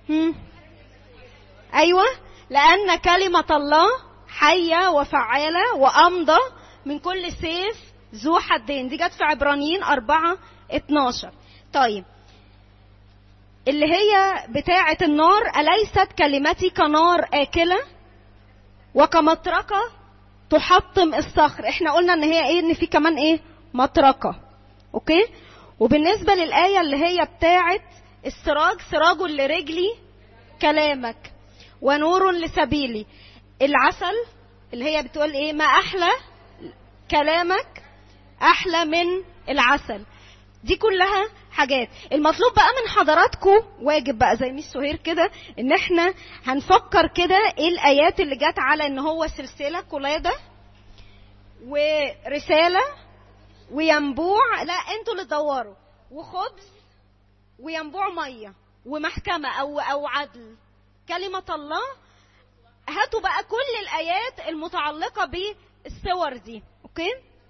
هم؟ ايوه لان كلمه الله حيه وفعاله وامضى من كل سيف ذو حدين دي جت في عبرانيين أربعة 12 طيب اللي هي بتاعة النار أليست كلمتي كنار آكلة وكمطرقة تحطم الصخر احنا قلنا ان هي ايه ان في كمان ايه مطرقة اوكي وبالنسبة للآية اللي هي بتاعة السراج سراج لرجلي كلامك ونور لسبيلي العسل اللي هي بتقول ايه ما احلى كلامك احلى من العسل دي كلها حاجات المطلوب بقى من حضراتكم واجب بقى زي ميس سهير كده ان احنا هنفكر كده ايه الايات اللي جت على ان هو سلسله قلاده ورساله وينبوع لا انتوا اللي تدوروا وخبز وينبوع ميه ومحكمه او او عدل كلمه الله هاتوا بقى كل الايات المتعلقه بالصور دي اوكي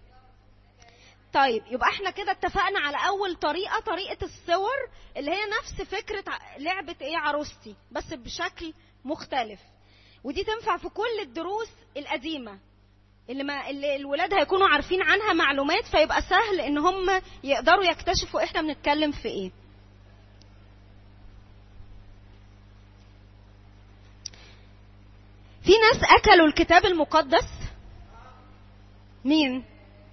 طيب يبقى احنا كده اتفقنا على اول طريقه طريقه الصور اللي هي نفس فكره لعبه ايه عروستي بس بشكل مختلف ودي تنفع في كل الدروس القديمه اللي ما اللي الولاد هيكونوا عارفين عنها معلومات فيبقى سهل ان هم يقدروا يكتشفوا احنا بنتكلم في ايه في ناس اكلوا الكتاب المقدس مين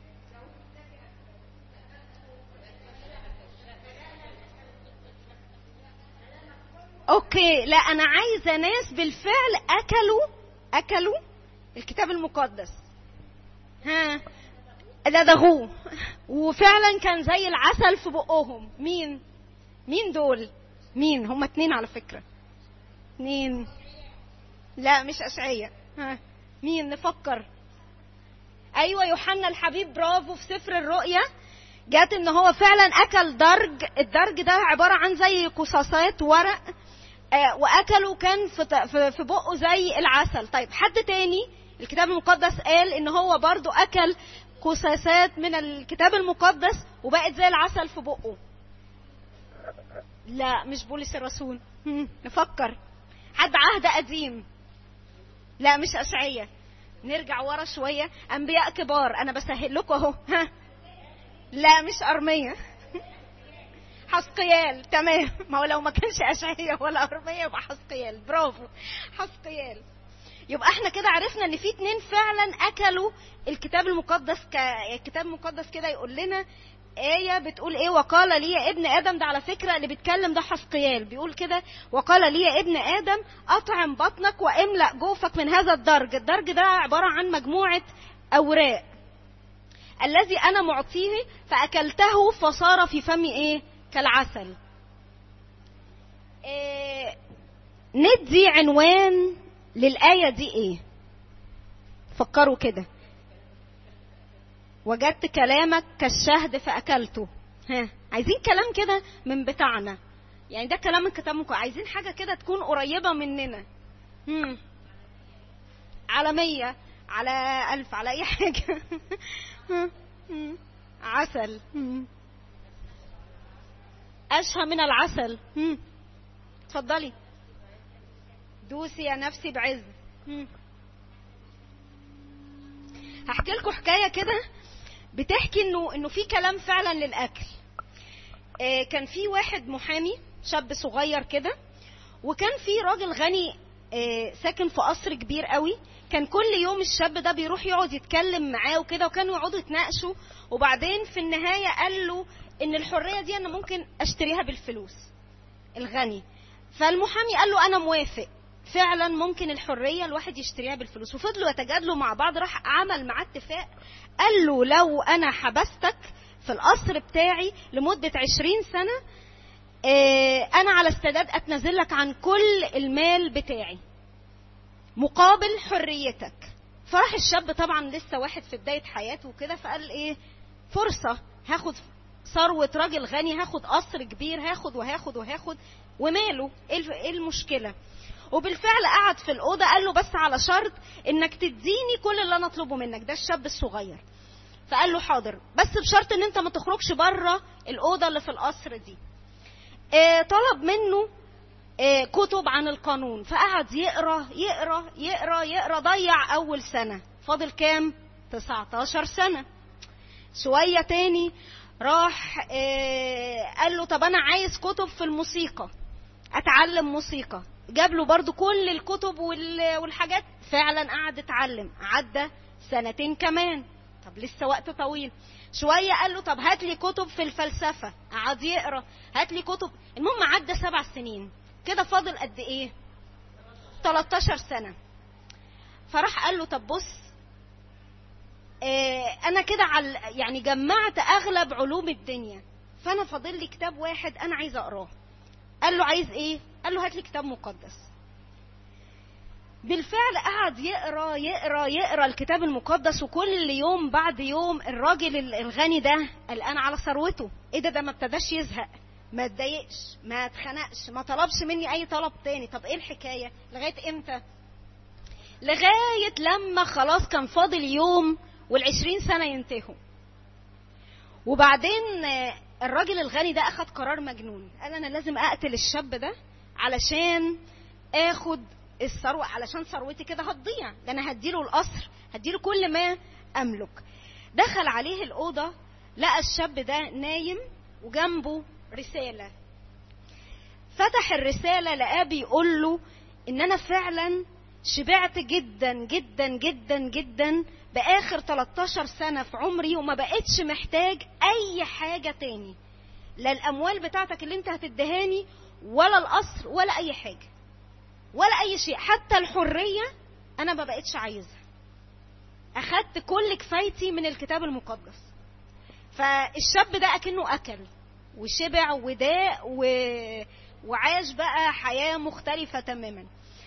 اوكي لا انا عايزه ناس بالفعل اكلوا اكلوا الكتاب المقدس ها لدغوه وفعلا كان زي العسل في بقهم مين مين دول مين هم اتنين على فكره اتنين لا مش اشعياء ها مين نفكر ايوه يوحنا الحبيب برافو في سفر الرؤيا جات ان هو فعلا اكل درج الدرج ده عباره عن زي قصاصات ورق آه واكله كان في في بقه زي العسل طيب حد تاني الكتاب المقدس قال ان هو برضو اكل قصاصات من الكتاب المقدس وبقت زي العسل في بقه لا مش بولس الرسول نفكر حد عهد قديم لا مش اشعية نرجع ورا شويه انبياء كبار انا بسهل لكم اهو ها لا مش ارميه حسقيال تمام ما هو لو ما كانش اشعياء ولا ارميه يبقى حسقيال برافو حسقيال يبقى احنا كده عرفنا ان في اتنين فعلا اكلوا الكتاب المقدس ك... الكتاب المقدس كده يقول لنا آية بتقول إيه وقال لي يا ابن آدم ده على فكرة اللي بيتكلم ده حسقيال بيقول كده وقال لي يا ابن آدم أطعم بطنك واملأ جوفك من هذا الدرج الدرج ده عبارة عن مجموعة أوراق الذي أنا معطيه فأكلته فصار في فمي إيه كالعسل إيه ندي عنوان للآية دي إيه فكروا كده وجدت كلامك كالشهد فأكلته ها عايزين كلام كده من بتاعنا يعني ده كلام الكتاب مكو. عايزين حاجة كده تكون قريبة مننا هم. على مية على ألف على أي حاجة عسل أشهى من العسل اتفضلي دوسي يا نفسي بعز هحكي لكم حكايه كده بتحكي انه انه في كلام فعلا للاكل آه كان في واحد محامي شاب صغير كده وكان في راجل غني آه ساكن في قصر كبير قوي كان كل يوم الشاب ده بيروح يقعد يتكلم معاه وكده وكانوا يقعدوا يتناقشوا وبعدين في النهايه قال له ان الحريه دي انا ممكن اشتريها بالفلوس الغني فالمحامي قال له انا موافق فعلا ممكن الحريه الواحد يشتريها بالفلوس وفضلوا يتجادلوا مع بعض راح عمل معاه اتفاق قال له لو انا حبستك في القصر بتاعي لمده عشرين سنه انا على استعداد اتنازل لك عن كل المال بتاعي مقابل حريتك فراح الشاب طبعا لسه واحد في بدايه حياته وكده فقال ايه فرصه هاخد ثروه راجل غني هاخد قصر كبير هاخد وهاخد وهاخد وماله ايه المشكله وبالفعل قعد في الأوضة قال له بس على شرط إنك تديني كل اللي أنا أطلبه منك ده الشاب الصغير فقال له حاضر بس بشرط إن أنت ما تخرجش بره الأوضة اللي في القصر دي اه طلب منه آه، كتب عن القانون فقعد يقرا يقرا يقرا يقرا ضيع اول سنه فاضل كام 19 سنه شويه تاني راح آه، قال له طب انا عايز كتب في الموسيقى اتعلم موسيقى جاب له برضو كل الكتب والحاجات فعلا قعد اتعلم عدى سنتين كمان طب لسه وقت طويل شويه قال له طب هات لي كتب في الفلسفه قعد يقرا هات لي كتب المهم عدى سبع سنين كده فاضل قد ايه 13 سنه فراح قال له طب بص آه انا كده عل يعني جمعت اغلب علوم الدنيا فانا فاضل لي كتاب واحد انا عايز اقراه قال له عايز ايه قال له هات لي كتاب مقدس بالفعل قعد يقرا يقرا يقرا الكتاب المقدس وكل يوم بعد يوم الراجل الغني ده قلقان على ثروته ايه ده ده ما ابتداش يزهق ما اتضايقش ما اتخنقش ما طلبش مني اي طلب تاني طب ايه الحكايه لغايه امتى لغايه لما خلاص كان فاضل يوم والعشرين سنه ينتهوا وبعدين الراجل الغني ده اخد قرار مجنون قال انا لازم اقتل الشاب ده علشان اخد الثروه علشان ثروتي كده هتضيع ده انا هديله القصر هديله كل ما املك دخل عليه الاوضه لقى الشاب ده نايم وجنبه رساله فتح الرساله لقاه بيقول له ان انا فعلا شبعت جدا جدا جدا جدا باخر 13 سنه في عمري وما بقتش محتاج اي حاجه تاني لا الاموال بتاعتك اللي انت هتدهاني ولا القصر ولا اي حاجه ولا اي شيء حتى الحريه انا ما بقتش عايزها اخدت كل كفايتي من الكتاب المقدس فالشاب ده اكنه اكل وشبع وداء و... وعاش بقى حياه مختلفه تماما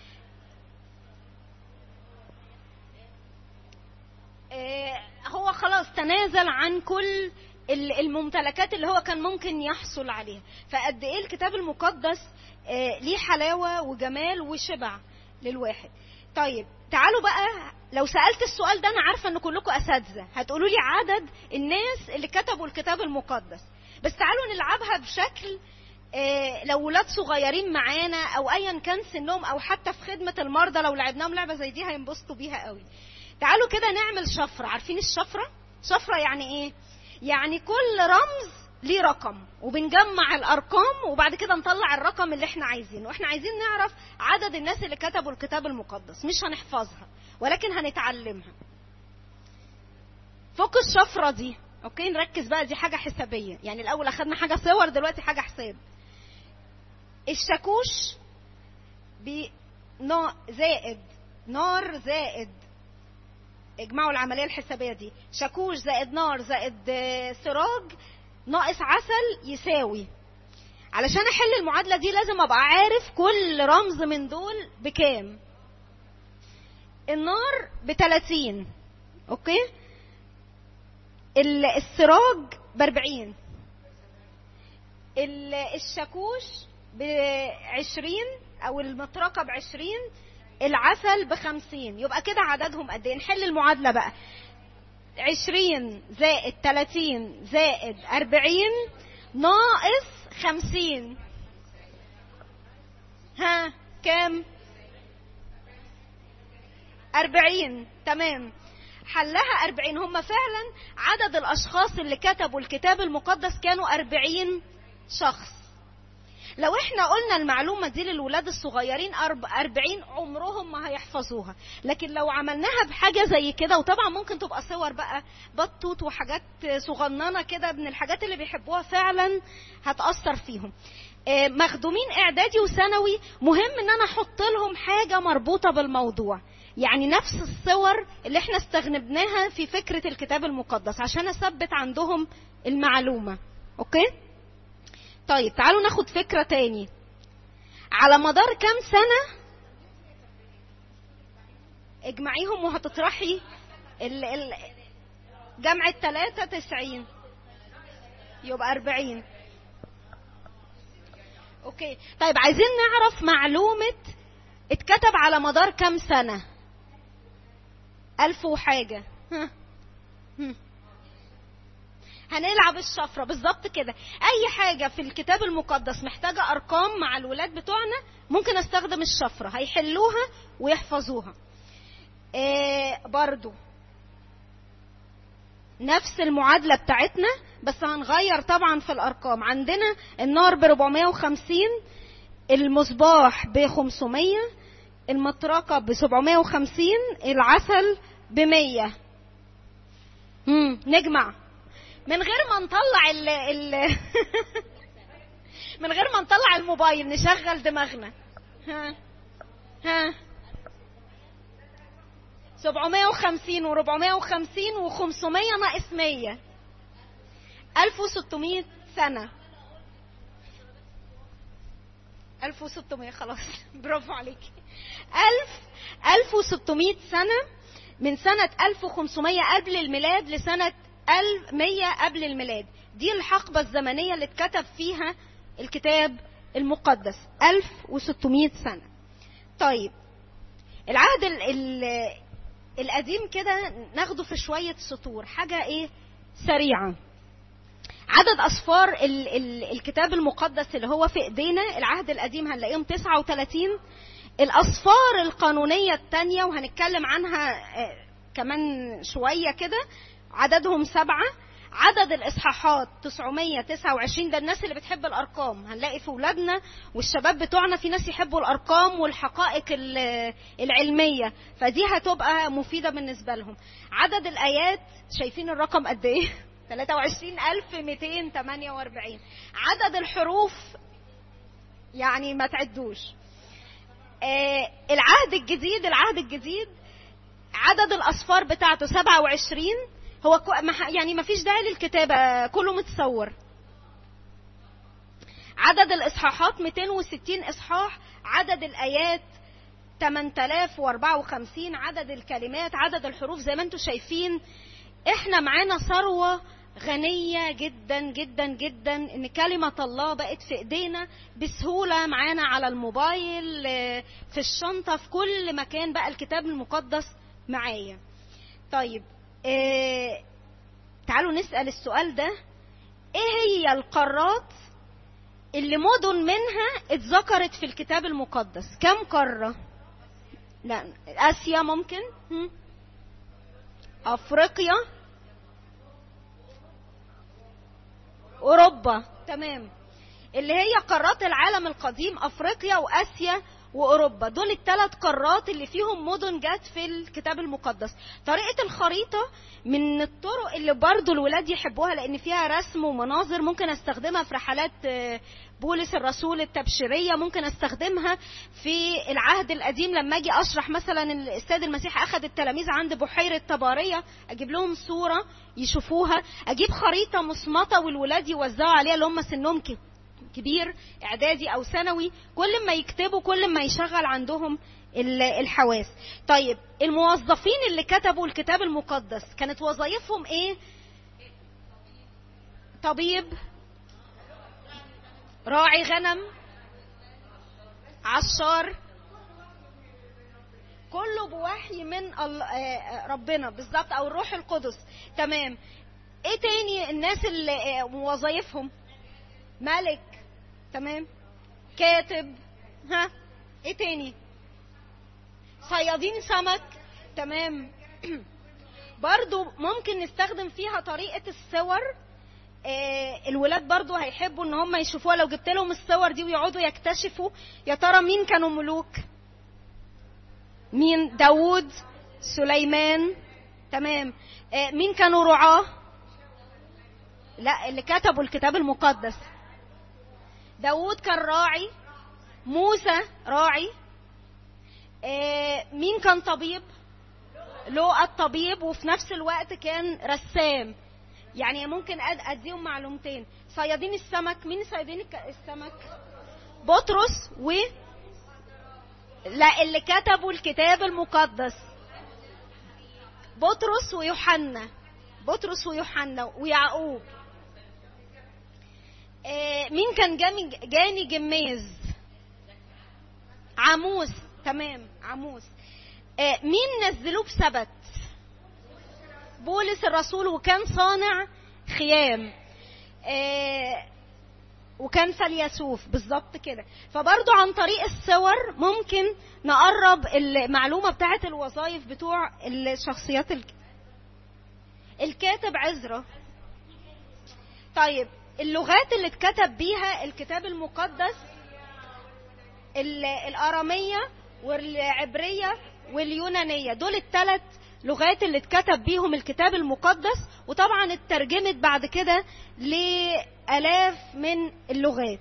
هو خلاص تنازل عن كل الممتلكات اللي هو كان ممكن يحصل عليها فقد ايه الكتاب المقدس ليه حلاوه وجمال وشبع للواحد طيب تعالوا بقى لو سالت السؤال ده انا عارفه ان كلكم اساتذه هتقولوا لي عدد الناس اللي كتبوا الكتاب المقدس بس تعالوا نلعبها بشكل لو ولاد صغيرين معانا او ايا كان سنهم او حتى في خدمه المرضى لو لعبناهم لعبه زي دي هينبسطوا بيها قوي تعالوا كده نعمل شفرة عارفين الشفرة شفرة يعني ايه يعني كل رمز ليه رقم وبنجمع الارقام وبعد كده نطلع الرقم اللي احنا عايزينه واحنا عايزين نعرف عدد الناس اللي كتبوا الكتاب المقدس مش هنحفظها ولكن هنتعلمها فوق الشفرة دي اوكي نركز بقى دي حاجة حسابية يعني الاول اخدنا حاجة صور دلوقتي حاجة حساب الشاكوش زائد نار زائد اجمعوا العمليه الحسابيه دي شاكوش زائد نار زائد سراج ناقص عسل يساوي علشان احل المعادله دي لازم ابقى عارف كل رمز من دول بكام النار ب 30 اوكي السراج ب 40 الشاكوش ب 20 او المطرقه ب 20 العسل بخمسين يبقى كده عددهم قد ايه نحل المعادلة بقى عشرين زائد تلاتين زائد أربعين ناقص خمسين ها كام أربعين تمام حلها أربعين هم فعلا عدد الأشخاص اللي كتبوا الكتاب المقدس كانوا أربعين شخص لو احنا قلنا المعلومة دي للولاد الصغيرين أربعين عمرهم ما هيحفظوها لكن لو عملناها بحاجة زي كده وطبعا ممكن تبقى صور بقى بطوط وحاجات صغننة كده من الحاجات اللي بيحبوها فعلا هتأثر فيهم مخدومين اعدادي وثانوي مهم ان انا احط لهم حاجة مربوطة بالموضوع يعني نفس الصور اللي احنا استخدمناها في فكرة الكتاب المقدس عشان اثبت عندهم المعلومة اوكي طيب تعالوا ناخد فكرة تاني على مدار كام سنة اجمعيهم وهتطرحي ال ال جمع التلاتة تسعين يبقى أربعين اوكي طيب عايزين نعرف معلومة اتكتب على مدار كام سنة ألف وحاجة ها. هنلعب الشفرة بالظبط كده اي حاجة في الكتاب المقدس محتاجة ارقام مع الولاد بتوعنا ممكن استخدم الشفرة هيحلوها ويحفظوها إيه برضو نفس المعادلة بتاعتنا بس هنغير طبعا في الارقام عندنا النار ب 450 المصباح ب 500 المطرقة ب 750 العسل ب 100 امم نجمع من غير ما نطلع ال ال من غير ما نطلع الموبايل نشغل دماغنا ها ها 750 و450 و500 ناقص 100 1600 سنة 1600 خلاص برافو عليكي 1000 1600 سنة من سنة 1500 قبل الميلاد لسنة 1100 قبل الميلاد دي الحقبة الزمنية اللي اتكتب فيها الكتاب المقدس 1600 سنة طيب العهد ال ال القديم كده ناخده في شوية سطور حاجة ايه سريعة عدد أصفار ال ال الكتاب المقدس اللي هو في إيدينا العهد القديم هنلاقيهم 39 الأصفار القانونية التانية وهنتكلم عنها كمان شوية كده عددهم سبعة عدد الإصحاحات 929 ده الناس اللي بتحب الأرقام هنلاقي في ولادنا والشباب بتوعنا في ناس يحبوا الأرقام والحقائق العلمية فدي هتبقى مفيدة بالنسبة لهم عدد الآيات شايفين الرقم قد إيه 23248 عدد الحروف يعني ما تعدوش آه العهد الجديد العهد الجديد عدد الاصفار بتاعته 27 هو يعني ما فيش داعي للكتابه كله متصور عدد الاصحاحات 260 اصحاح عدد الايات 8054 عدد الكلمات عدد الحروف زي ما انتم شايفين احنا معانا ثروه غنية جدا جدا جدا ان كلمة الله بقت في ايدينا بسهولة معانا على الموبايل في الشنطة في كل مكان بقى الكتاب المقدس معايا طيب اه تعالوا نسأل السؤال ده ايه هي القارات اللي مدن منها اتذكرت في الكتاب المقدس كم قارة لا اسيا ممكن هم؟ افريقيا اوروبا تمام اللي هي قارات العالم القديم افريقيا واسيا واوروبا دول الثلاث قارات اللي فيهم مدن جت في الكتاب المقدس طريقه الخريطه من الطرق اللي برضو الولاد يحبوها لان فيها رسم ومناظر ممكن استخدمها في رحلات بولس الرسول التبشيريه ممكن استخدمها في العهد القديم لما اجي اشرح مثلا السيد المسيح اخذ التلاميذ عند بحيره طباريه اجيب لهم صوره يشوفوها اجيب خريطه مصمطه والولاد يوزعوا عليها اللي هم سنهم كبير اعدادي او ثانوي كل ما يكتبوا كل ما يشغل عندهم الحواس طيب الموظفين اللي كتبوا الكتاب المقدس كانت وظائفهم ايه طبيب راعي غنم عشار كله بوحي من ربنا بالظبط او الروح القدس تمام ايه تاني الناس اللي وظائفهم ملك تمام كاتب ها ايه تاني صيادين سمك تمام برضو ممكن نستخدم فيها طريقة الصور آه الولاد برضو هيحبوا ان هم يشوفوها لو جبت لهم الصور دي ويقعدوا يكتشفوا يا ترى مين كانوا ملوك مين داوود سليمان تمام آه مين كانوا رعاه لا اللي كتبوا الكتاب المقدس داوود كان راعي موسى راعي آه مين كان طبيب لوقا الطبيب وفي نفس الوقت كان رسام يعني ممكن اديهم معلومتين صيادين السمك مين صيادين السمك بطرس و لا اللي كتبوا الكتاب المقدس بطرس ويوحنا بطرس ويوحنا ويعقوب آه مين كان جاني, جاني جميز عموس تمام عموس آه مين نزلوه بسبت بولس الرسول وكان صانع خيام آه، وكان فليسوف بالظبط كده فبرضو عن طريق الصور ممكن نقرب المعلومة بتاعة الوظائف بتوع الشخصيات الك... الكاتب عزرا طيب اللغات اللي اتكتب بيها الكتاب المقدس الاراميه والعبريه واليونانيه دول الثلاث لغات اللي اتكتب بيهم الكتاب المقدس وطبعا اترجمت بعد كده لالاف من اللغات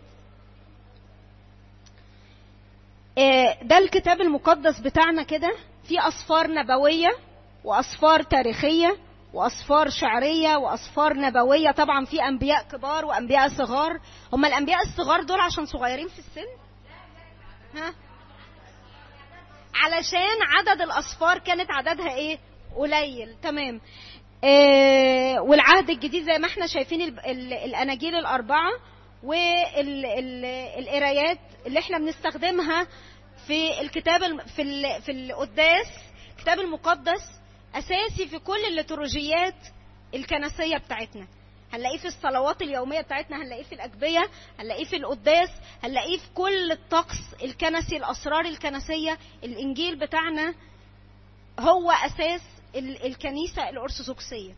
آه، ده الكتاب المقدس بتاعنا كده في اصفار نبويه واصفار تاريخيه واصفار شعريه واصفار نبويه طبعا في انبياء كبار وانبياء صغار هم الانبياء الصغار دول عشان صغيرين في السن ها علشان عدد الاصفار كانت عددها ايه قليل تمام آه والعهد الجديد زي ما احنا شايفين ال ال الاناجيل الاربعه والقرايات اللي احنا بنستخدمها في الكتاب في ال في القداس الكتاب المقدس اساسي في كل الليتورجيات الكنسيه بتاعتنا هنلاقيه في الصلوات اليوميه بتاعتنا هنلاقيه في الاجبيه هنلاقيه في القداس هنلاقيه في كل الطقس الكنسي الاسرار الكنسيه الانجيل بتاعنا هو اساس الكنيسه الارثوذكسيه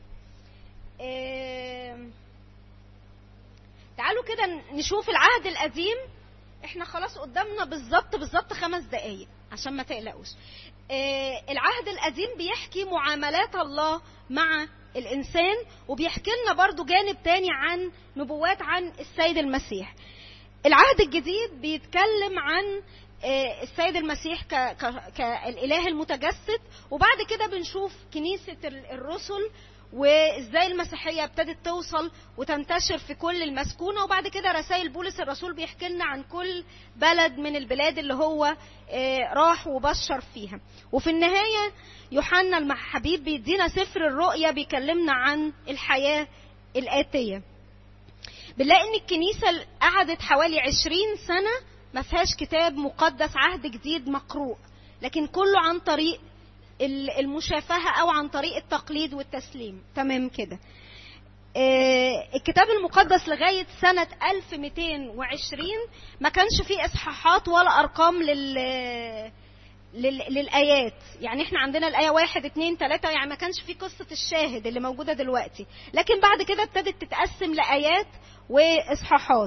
تعالوا كده نشوف العهد القديم احنا خلاص قدامنا بالظبط بالظبط خمس دقايق عشان ما تقلقوش آه، العهد القديم بيحكي معاملات الله مع الانسان وبيحكي لنا برضو جانب تاني عن نبوات عن السيد المسيح العهد الجديد بيتكلم عن آه، السيد المسيح كالاله المتجسد وبعد كده بنشوف كنيسه الرسل وازاي المسيحيه ابتدت توصل وتنتشر في كل المسكونه وبعد كده رسائل بولس الرسول بيحكي لنا عن كل بلد من البلاد اللي هو آه، راح وبشر فيها وفي النهايه يوحنا الحبيب بيدينا سفر الرؤيا بيكلمنا عن الحياه الاتيه بنلاقي ان الكنيسه قعدت حوالي عشرين سنه ما فيهاش كتاب مقدس عهد جديد مقروء لكن كله عن طريق المشافهه او عن طريق التقليد والتسليم تمام كده آه، الكتاب المقدس لغاية سنة 1220 ما كانش فيه إصحاحات ولا أرقام لل... لل... للآيات يعني احنا عندنا الآية واحد اتنين تلاتة يعني ما كانش فيه قصة الشاهد اللي موجودة دلوقتي لكن بعد كده ابتدت تتقسم لآيات وإصحاحات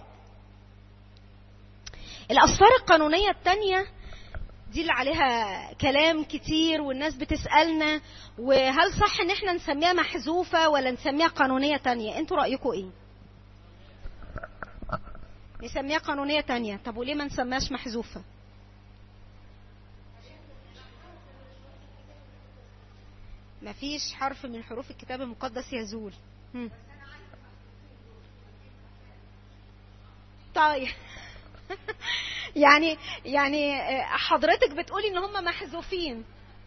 الأسفار القانونية التانية دي اللي عليها كلام كتير والناس بتسألنا وهل صح ان احنا نسميها محذوفة ولا نسميها قانونية تانية انتوا رأيكم ايه نسميها قانونية تانية طب وليه ما نسميهاش محذوفة مفيش حرف من حروف الكتاب المقدس يزول طيب يعني يعني آه، حضرتك بتقولي ان هم محذوفين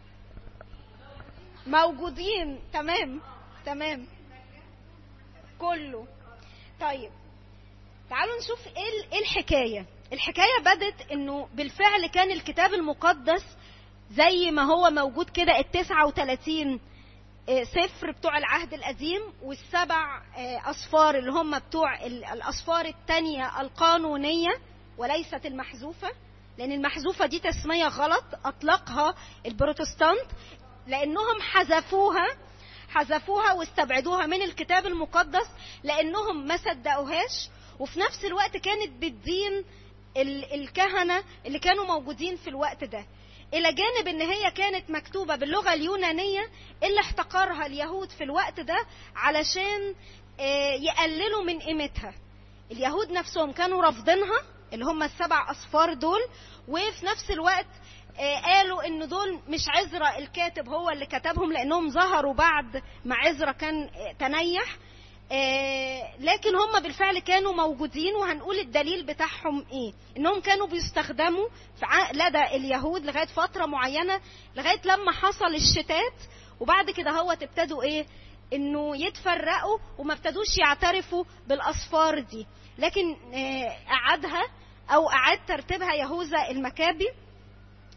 موجودين تمام تمام كله طيب تعالوا نشوف ايه ايه الحكايه الحكايه بدت انه بالفعل كان الكتاب المقدس زي ما هو موجود كده ال 39 آه، سفر بتوع العهد القديم والسبع آه، اصفار اللي هم بتوع الاصفار الثانيه القانونيه وليست المحذوفة لأن المحذوفة دي تسمية غلط أطلقها البروتستانت لأنهم حذفوها حذفوها واستبعدوها من الكتاب المقدس لأنهم ما صدقوهاش وفي نفس الوقت كانت بتدين الكهنة اللي كانوا موجودين في الوقت ده إلى جانب إن هي كانت مكتوبة باللغة اليونانية اللي احتقرها اليهود في الوقت ده علشان آه، يقللوا من قيمتها اليهود نفسهم كانوا رافضينها اللي هم السبع اصفار دول وفي نفس الوقت آه، قالوا ان دول مش عزرا الكاتب هو اللي كتبهم لانهم ظهروا بعد ما عزرا كان آه، تنيح آه، لكن هم بالفعل كانوا موجودين وهنقول الدليل بتاعهم ايه انهم كانوا بيستخدموا في لدى اليهود لغايه فتره معينه لغايه لما حصل الشتات وبعد كده هو ابتدوا ايه انه يتفرقوا وما ابتدوش يعترفوا بالاصفار دي لكن اعادها او اعاد ترتيبها يهوذا المكابي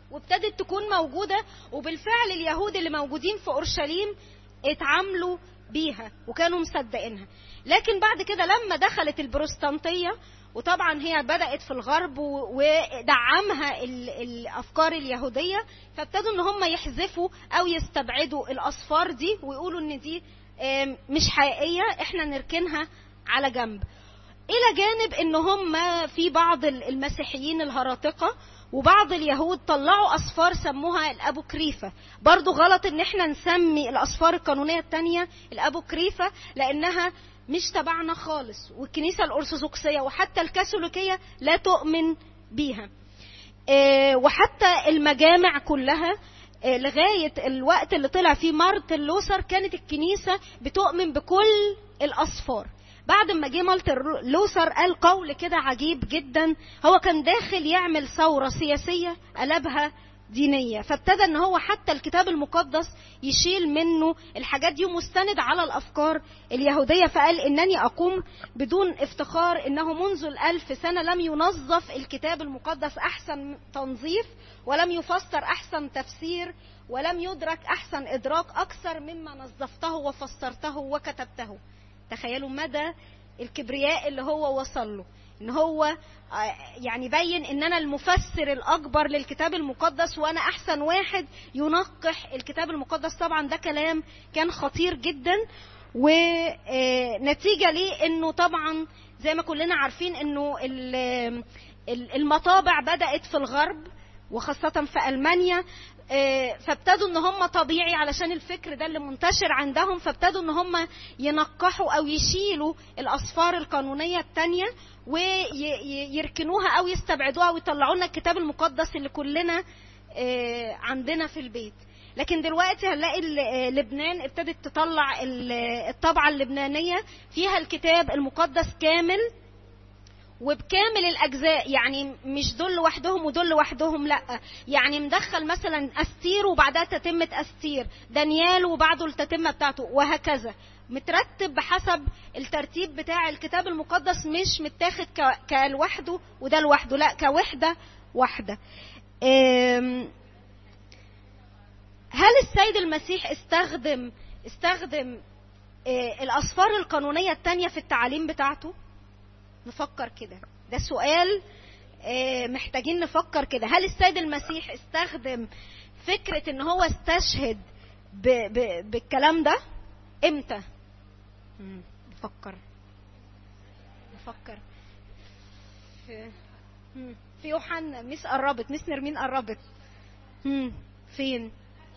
وابتدت تكون موجوده وبالفعل اليهود اللي موجودين في اورشليم اتعاملوا بيها وكانوا مصدقينها لكن بعد كده لما دخلت البروستانتيه وطبعا هي بدات في الغرب ودعمها الافكار اليهوديه فابتدوا ان هم يحذفوا او يستبعدوا الاصفار دي ويقولوا ان دي مش حقيقيه احنا نركنها على جنب الى جانب ان هم في بعض المسيحيين الهراطقه وبعض اليهود طلعوا اصفار سموها الابوكريفه برضو غلط ان احنا نسمي الاصفار القانونيه الثانيه الابوكريفه لانها مش تبعنا خالص والكنيسه الارثوذكسيه وحتى الكاثوليكيه لا تؤمن بيها وحتى المجامع كلها لغايه الوقت اللي طلع فيه مارتن لوثر كانت الكنيسه بتؤمن بكل الاصفار بعد ما جه مالتر لوثر قال قول كده عجيب جدا هو كان داخل يعمل ثوره سياسيه قلبها دينيه فابتدى ان هو حتى الكتاب المقدس يشيل منه الحاجات دي مستند على الافكار اليهوديه فقال انني اقوم بدون افتخار انه منذ الالف سنه لم ينظف الكتاب المقدس احسن تنظيف ولم يفسر احسن تفسير ولم يدرك احسن ادراك اكثر مما نظفته وفسرته وكتبته تخيلوا مدى الكبرياء اللي هو وصل له ان هو يعني بين ان انا المفسر الاكبر للكتاب المقدس وانا احسن واحد ينقح الكتاب المقدس طبعا ده كلام كان خطير جدا ونتيجه ليه انه طبعا زي ما كلنا عارفين انه المطابع بدات في الغرب وخاصة في ألمانيا فابتدوا ان هم طبيعي علشان الفكر ده اللي منتشر عندهم فابتدوا ان هم ينقحوا او يشيلوا الاصفار القانونيه الثانيه ويركنوها او يستبعدوها ويطلعوا لنا الكتاب المقدس اللي كلنا عندنا في البيت لكن دلوقتي هنلاقي لبنان ابتدت تطلع الطبعه اللبنانيه فيها الكتاب المقدس كامل وبكامل الاجزاء يعني مش دول لوحدهم ودول لوحدهم لا يعني مدخل مثلا استير وبعدها تتمه استير دانيال وبعده التتمه بتاعته وهكذا مترتب بحسب الترتيب بتاع الكتاب المقدس مش متاخد كلوحده وده لوحده لا كوحده واحده هل السيد المسيح استخدم استخدم الاصفار القانونيه الثانيه في التعاليم بتاعته نفكر كده ده سؤال محتاجين نفكر كده هل السيد المسيح استخدم فكرة ان هو استشهد ب ب بالكلام ده امتى نفكر نفكر في في يوحنا مس قربت مس نرمين قربت فين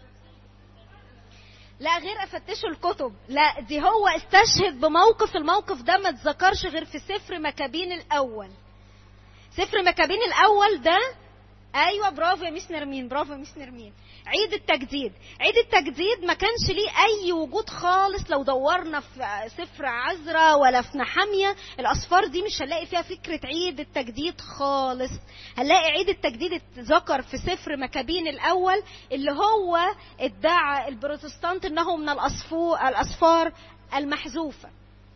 لا غير افتشوا الكتب لا دي هو استشهد بموقف الموقف ده ما اتذكرش غير في سفر مكابين الاول سفر مكابين الاول ده ايوه برافو يا ميس نرمين برافو يا ميس نرمين عيد التجديد عيد التجديد ما كانش ليه اي وجود خالص لو دورنا في سفر عزرا ولا في نحامية الاصفار دي مش هنلاقي فيها فكرة عيد التجديد خالص هنلاقي عيد التجديد اتذكر في سفر مكابين الاول اللي هو ادعى البروتستانت انه من الأصفو الاصفار المحذوفه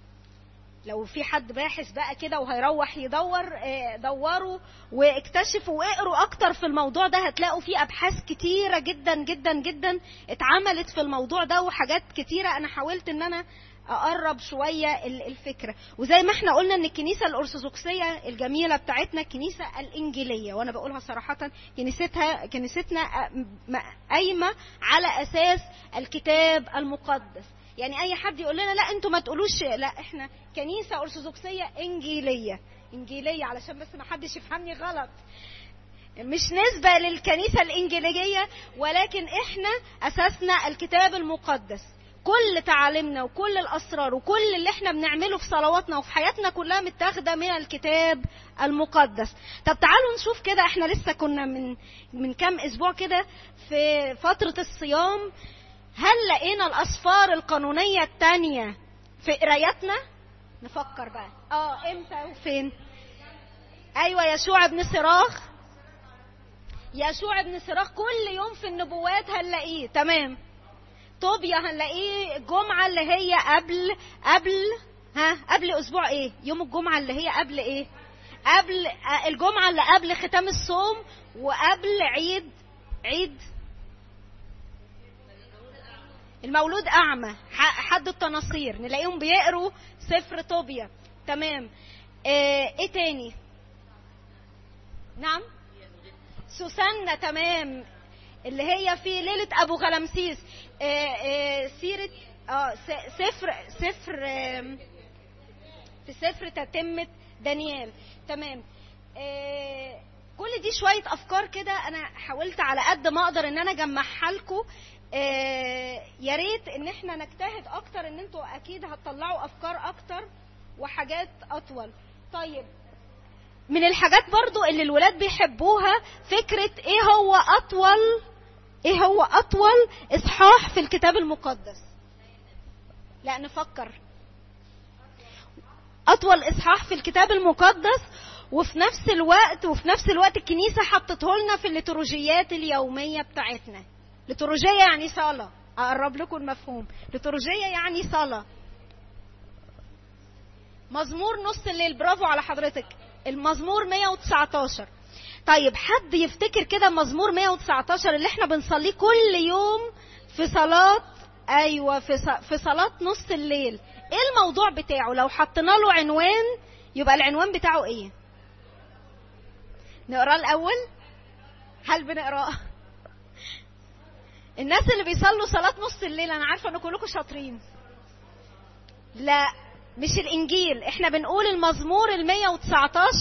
لو في حد باحث بقى كده وهيروح يدور دوروا واكتشفوا واقروا اكتر في الموضوع ده هتلاقوا في ابحاث كتيره جدا جدا جدا اتعملت في الموضوع ده وحاجات كتيره انا حاولت ان انا اقرب شويه الفكره وزي ما احنا قلنا ان الكنيسه الارثوذكسيه الجميله بتاعتنا الكنيسه الانجيليه وانا بقولها صراحه كنيستها كنيستنا قايمه على اساس الكتاب المقدس يعني اي حد يقول لنا لا انتوا ما تقولوش لا احنا كنيسه ارثوذكسيه انجيليه انجيليه علشان بس ما حدش يفهمني غلط مش نسبة للكنيسة الإنجيلية ولكن إحنا أساسنا الكتاب المقدس كل تعاليمنا وكل الأسرار وكل اللي إحنا بنعمله في صلواتنا وفي حياتنا كلها متاخدة من الكتاب المقدس طب تعالوا نشوف كده إحنا لسه كنا من من كام أسبوع كده في فترة الصيام هل لقينا الأصفار القانونية التانية في قرايتنا؟ نفكر بقى اه امتى وفين؟ ايوه يشوع ابن صراخ يشوع ابن صراخ كل يوم في النبوات هنلاقيه تمام طوبيا هنلاقيه الجمعة اللي هي قبل قبل ها قبل اسبوع ايه؟ يوم الجمعة اللي هي قبل ايه؟ قبل الجمعة اللي قبل ختام الصوم وقبل عيد عيد المولود اعمى حد التناصير نلاقيهم بيقروا سفر طوبيا تمام آه، ايه تاني نعم سوسنة تمام اللي هي في ليلة أبو غلمسيس آه، آه، سيرة اه سفر سفر في سفر تتمة دانيال تمام كل دي شوية أفكار كده أنا حاولت على قد ما أقدر إن أنا أجمعها لكم يا ريت إن إحنا نجتهد أكتر إن أنتوا أكيد هتطلعوا أفكار أكتر وحاجات أطول طيب من الحاجات برضو اللي الولاد بيحبوها فكرة ايه هو اطول ايه هو اطول اصحاح في الكتاب المقدس لا نفكر اطول اصحاح في الكتاب المقدس وفي نفس الوقت وفي نفس الوقت الكنيسة حطته لنا في الليتورجيات اليومية بتاعتنا ليتورجية يعني صلاة أقرب لكم المفهوم ليتورجية يعني صلاة مزمور نص الليل برافو على حضرتك المزمور 119 طيب حد يفتكر كده مزمور 119 اللي احنا بنصليه كل يوم في صلاة ايوه في في صلاة نص الليل ايه الموضوع بتاعه لو حطينا له عنوان يبقى العنوان بتاعه ايه نقراه الاول هل بنقراه الناس اللي بيصلوا صلاة نص الليل انا عارفة ان كلكم شاطرين لا مش الانجيل احنا بنقول المزمور ال 119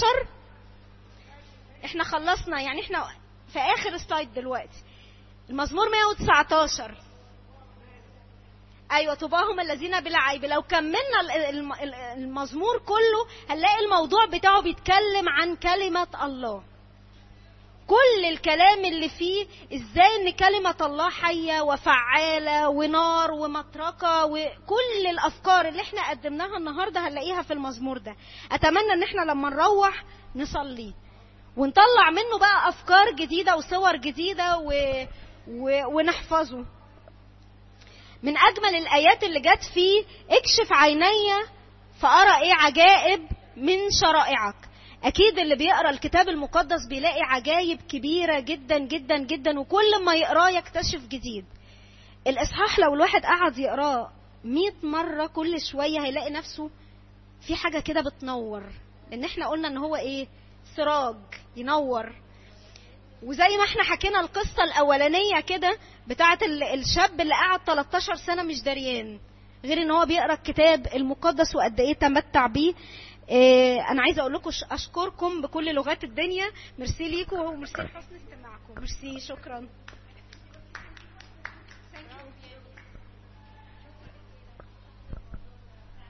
احنا خلصنا يعني احنا في اخر سلايد دلوقتي المزمور 119 ايوه طوباهم الذين بلا عيب لو كملنا المزمور كله هنلاقي الموضوع بتاعه بيتكلم عن كلمه الله كل الكلام اللي فيه ازاي ان كلمة الله حية وفعالة ونار ومطرقة وكل الافكار اللي احنا قدمناها النهاردة هنلاقيها في المزمور ده اتمنى ان احنا لما نروح نصلي ونطلع منه بقى افكار جديدة وصور جديدة و... و... ونحفظه من اجمل الايات اللي جت فيه اكشف عيني فارى ايه عجائب من شرائعك اكيد اللي بيقرا الكتاب المقدس بيلاقي عجايب كبيره جدا جدا جدا وكل ما يقراه يكتشف جديد الاصحاح لو الواحد قعد يقراه مئة مرة كل شوية هيلاقي نفسه في حاجة كده بتنور لأن احنا قلنا إن هو إيه سراج ينور وزي ما احنا حكينا القصة الأولانية كده بتاعة الشاب اللي قعد 13 سنة مش دريان غير ان هو بيقرا الكتاب المقدس وقد ايه تمتع بيه إيه انا عايزه اقول لكم اشكركم بكل لغات الدنيا ميرسي ليكم وميرسي لحسن استماعكم ميرسي شكرا